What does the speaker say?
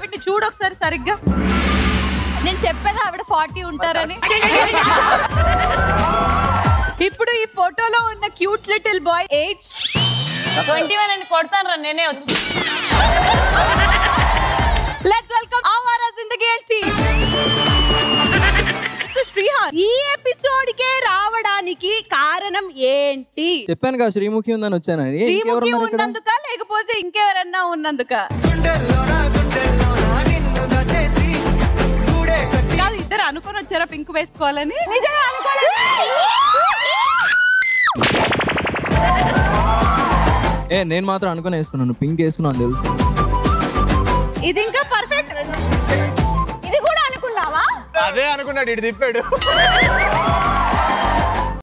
ఆవిడ్ని చూడు ఒకసారి సరిగ్గా నేను చెప్పేది ఆవిడ ఫార్టీ ఉంటారని ఇప్పుడు ఈ ఫోటోలో ఉన్న cute little boy age twenty one అని కొడతాను రా నేనే వచ్చి లెట్స్ వెల్కమ్ ఆవారా జిందగీ టీమ్ శ్రీహాన్ ఈ ఎపిసోడ్ కే రావడానికి కారణం ఏంటి చెప్పాను కదా శ్రీముఖి ఉందని వచ్చానని శ్రీముఖి ఇంకెవరున్నారు ఇక్కడ ఉన్నందుక లేకపోతే ఇంకెవరన్నా ఉన్నందుక కాదు ఇద్దరు అనుకొని వచ్చారా పింక్ వేసుకోవాలని నిజంగా అనుకోలేదు ఏ నేను మాత్రం అనుకుని వేసుకున్నాను పింక్ వేసుకున్నాను తెలుసు ఇది ఇంకా పర్ఫెక్ట్ ఇది కూడా అనుకున్నావా అదే అనుకున్నాడు ఇటు తిప్పాడు